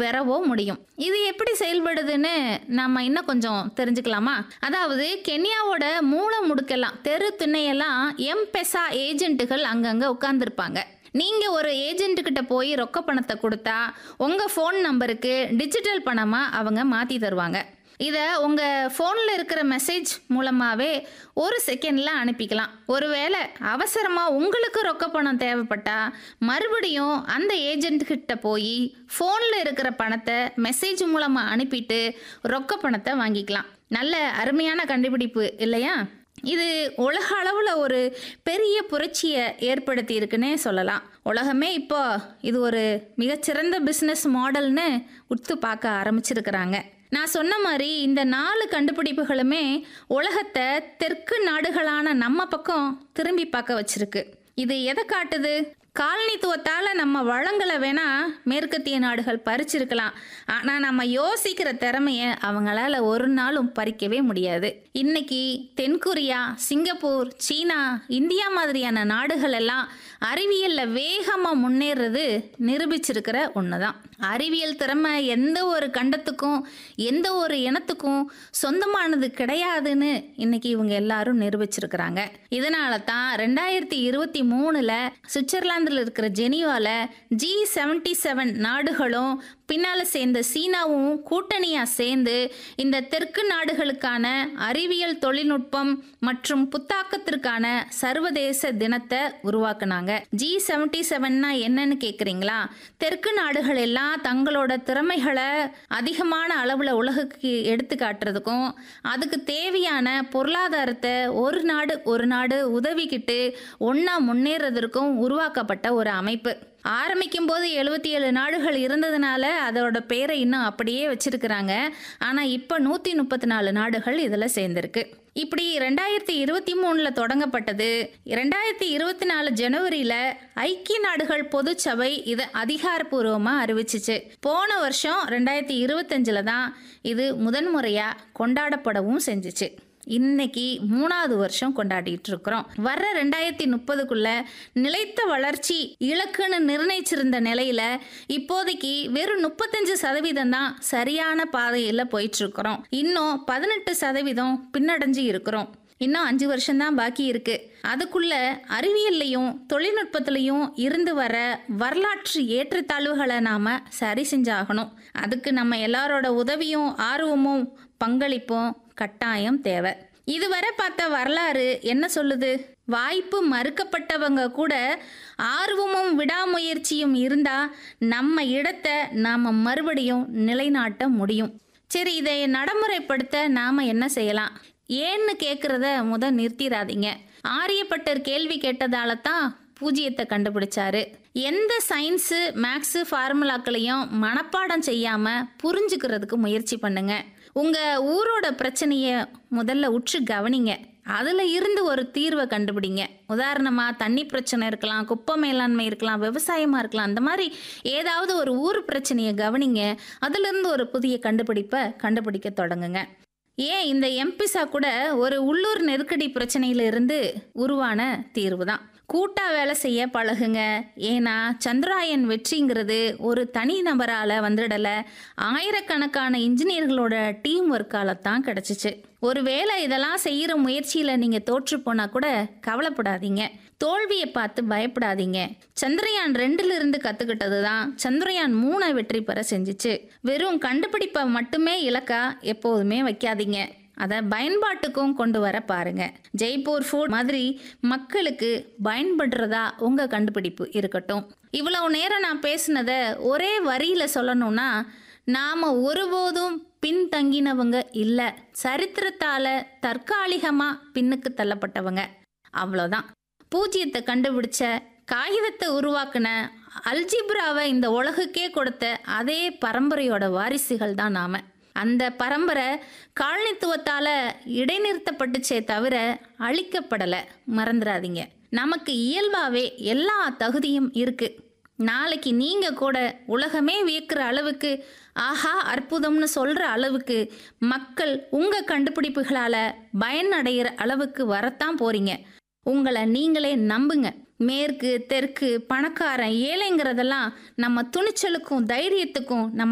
பெறவோ முடியும் இது எப்படி செயல்படுதுன்னு நம்ம இன்னும் கொஞ்சம் தெரிஞ்சுக்கலாமா அதாவது கென்யாவோட மூல முடுக்கெல்லாம் தெரு திண்ணையெல்லாம் எம்பெசா ஏஜென்ட்டுகள் அங்கங்கே உட்கார்ந்துருப்பாங்க நீங்கள் ஒரு ஏஜென்ட்டுக்கிட்ட போய் ரொக்க பணத்தை கொடுத்தா உங்கள் ஃபோன் நம்பருக்கு டிஜிட்டல் பணமாக அவங்க மாற்றி தருவாங்க இதை உங்கள் ஃபோனில் இருக்கிற மெசேஜ் மூலமாகவே ஒரு செகண்டில் அனுப்பிக்கலாம் ஒருவேளை அவசரமாக உங்களுக்கு ரொக்க பணம் தேவைப்பட்டா மறுபடியும் அந்த ஏஜென்ட்கிட்ட போய் ஃபோனில் இருக்கிற பணத்தை மெசேஜ் மூலமாக அனுப்பிட்டு ரொக்க பணத்தை வாங்கிக்கலாம் நல்ல அருமையான கண்டுபிடிப்பு இல்லையா இது உலக அளவில் ஒரு பெரிய புரட்சியை ஏற்படுத்தி இருக்குன்னே சொல்லலாம் உலகமே இப்போ இது ஒரு மிகச்சிறந்த பிஸ்னஸ் மாடல்னு உத்து பார்க்க ஆரம்பிச்சிருக்கிறாங்க நான் சொன்ன மாதிரி இந்த நாலு கண்டுபிடிப்புகளுமே உலகத்தை தெற்கு நாடுகளான நம்ம பக்கம் திரும்பி பார்க்க வச்சிருக்கு இது எதை காட்டுது காலனித்துவத்தால் நம்ம வளங்களை வேணா மேற்கத்திய நாடுகள் பறிச்சிருக்கலாம் ஆனால் நம்ம யோசிக்கிற திறமைய அவங்களால ஒரு நாளும் பறிக்கவே முடியாது இன்னைக்கு தென்கொரியா சிங்கப்பூர் சீனா இந்தியா மாதிரியான நாடுகள் எல்லாம் அறிவியலில் வேகமாக முன்னேறது நிரூபிச்சிருக்கிற ஒன்று தான் அறிவியல் திறமை எந்த ஒரு கண்டத்துக்கும் எந்த ஒரு இனத்துக்கும் சொந்தமானது கிடையாதுன்னு இன்னைக்கு இவங்க எல்லாரும் நிரூபிச்சிருக்கிறாங்க இதனால தான் ரெண்டாயிரத்தி இருபத்தி மூணில் சுவிட்சர்லாந்தில் இருக்கிற ஜெனீவாவில் ஜி செவன்டி செவன் நாடுகளும் பின்னால் சேர்ந்த சீனாவும் கூட்டணியாக சேர்ந்து இந்த தெற்கு நாடுகளுக்கான அறிவியல் தொழில்நுட்பம் மற்றும் புத்தாக்கத்திற்கான சர்வதேச தினத்தை உருவாக்குனாங்க ஜி செவன்டி செவன்னா என்னன்னு கேட்குறீங்களா தெற்கு நாடுகள் எல்லாம் தங்களோட திறமைகளை அதிகமான அளவில் உலகுக்கு எடுத்து காட்டுறதுக்கும் அதுக்கு தேவையான பொருளாதாரத்தை ஒரு நாடு ஒரு நாடு உதவிக்கிட்டு ஒன்றா முன்னேறதற்கும் உருவாக்கப்பட்ட ஒரு அமைப்பு ஆரம்பிக்கும் போது எழுபத்தி ஏழு நாடுகள் இருந்ததுனால அதோட பேரை இன்னும் அப்படியே வச்சிருக்கிறாங்க ஆனால் இப்போ நூற்றி முப்பத்தி நாலு நாடுகள் இதில் சேர்ந்துருக்கு இப்படி ரெண்டாயிரத்தி இருபத்தி மூணில் தொடங்கப்பட்டது ரெண்டாயிரத்தி இருபத்தி நாலு ஜனவரியில் ஐக்கிய நாடுகள் பொதுச்சபை இதை அதிகாரப்பூர்வமாக அறிவிச்சிச்சு போன வருஷம் ரெண்டாயிரத்தி இருபத்தஞ்சில் தான் இது முதன்முறையாக கொண்டாடப்படவும் செஞ்சுச்சு இன்னைக்கு மூணாவது வருஷம் கொண்டாடிட்டு இருக்கிறோம் வர்ற ரெண்டாயிரத்தி முப்பதுக்குள்ள நிலைத்த வளர்ச்சி இலக்குன்னு நிர்ணயிச்சிருந்த நிலையில இப்போதைக்கு வெறும் முப்பத்தஞ்சு சதவீதம் தான் சரியான பாதையில் போயிட்டு இருக்கிறோம் இன்னும் பதினெட்டு சதவீதம் பின்னடைஞ்சு இருக்கிறோம் இன்னும் அஞ்சு வருஷம்தான் பாக்கி இருக்கு அதுக்குள்ள அறிவியல்லையும் தொழில்நுட்பத்திலையும் இருந்து வர வரலாற்று ஏற்றத்தாழ்வுகளை நாம சரி செஞ்சாகணும் அதுக்கு நம்ம எல்லாரோட உதவியும் ஆர்வமும் பங்களிப்பும் கட்டாயம் தேவை இதுவரை பார்த்த வரலாறு என்ன சொல்லுது வாய்ப்பு மறுக்கப்பட்டவங்க கூட ஆர்வமும் விடாமுயற்சியும் இருந்தா நம்ம இடத்தை நாம மறுபடியும் நிலைநாட்ட முடியும் சரி இதை நடைமுறைப்படுத்த நாம என்ன செய்யலாம் ஏன்னு கேட்குறத முத நிறுத்திடாதீங்க ஆரியப்பட்டர் கேள்வி கேட்டதால தான் பூஜ்ஜியத்தை கண்டுபிடிச்சாரு எந்த சயின்ஸு மேக்ஸு ஃபார்முலாக்களையும் மனப்பாடம் செய்யாமல் புரிஞ்சுக்கிறதுக்கு முயற்சி பண்ணுங்க உங்கள் ஊரோட பிரச்சனையை முதல்ல உற்று கவனிங்க அதில் இருந்து ஒரு தீர்வை கண்டுபிடிங்க உதாரணமாக தண்ணி பிரச்சனை இருக்கலாம் குப்பை மேலாண்மை இருக்கலாம் விவசாயமாக இருக்கலாம் அந்த மாதிரி ஏதாவது ஒரு ஊர் பிரச்சனையை கவனிங்க அதிலிருந்து ஒரு புதிய கண்டுபிடிப்பை கண்டுபிடிக்க தொடங்குங்க ஏன் இந்த எம்பிசா கூட ஒரு உள்ளூர் நெருக்கடி பிரச்சனையில இருந்து உருவான தீர்வு தான் கூட்டா வேலை செய்ய பழகுங்க ஏன்னா சந்திராயன் வெற்றிங்கிறது ஒரு தனி நபரால் வந்துடல ஆயிரக்கணக்கான இன்ஜினியர்களோட டீம் ஒர்க்கால தான் கிடச்சிச்சு ஒருவேளை இதெல்லாம் செய்கிற முயற்சியில் நீங்கள் தோற்று போனால் கூட கவலைப்படாதீங்க தோல்வியை பார்த்து பயப்படாதீங்க சந்திரயான் ரெண்டுல இருந்து கத்துக்கிட்டது தான் சந்திரயான் மூணை வெற்றி பெற செஞ்சுச்சு வெறும் கண்டுபிடிப்பை மட்டுமே இலக்கா எப்போதுமே வைக்காதீங்க அதை பயன்பாட்டுக்கும் கொண்டு வர பாருங்க ஜெய்ப்பூர் ஃபுட் மாதிரி மக்களுக்கு பயன்படுறதா உங்க கண்டுபிடிப்பு இருக்கட்டும் இவ்வளவு நேரம் நான் பேசினதை ஒரே வரியில சொல்லணும்னா நாம ஒருபோதும் பின்தங்கினவங்க இல்லை சரித்திரத்தால தற்காலிகமா பின்னுக்கு தள்ளப்பட்டவங்க அவ்வளோதான் பூஜ்ஜியத்தை கண்டுபிடிச்ச காகிதத்தை உருவாக்குன அல்ஜிப்ராவை இந்த உலகுக்கே கொடுத்த அதே பரம்பரையோட வாரிசுகள் தான் நாம அந்த பரம்பரை காலனித்துவத்தால் இடைநிறுத்தப்பட்டுச்சே தவிர அழிக்கப்படலை மறந்துடாதீங்க நமக்கு இயல்பாகவே எல்லா தகுதியும் இருக்கு நாளைக்கு நீங்கள் கூட உலகமே வியக்கிற அளவுக்கு ஆஹா அற்புதம்னு சொல்கிற அளவுக்கு மக்கள் உங்கள் கண்டுபிடிப்புகளால் பயனடைகிற அளவுக்கு வரத்தான் போறீங்க உங்களை நீங்களே நம்புங்க மேற்கு தெற்கு பணக்காரன் ஏழைங்கிறதெல்லாம் நம்ம துணிச்சலுக்கும் தைரியத்துக்கும் நம்ம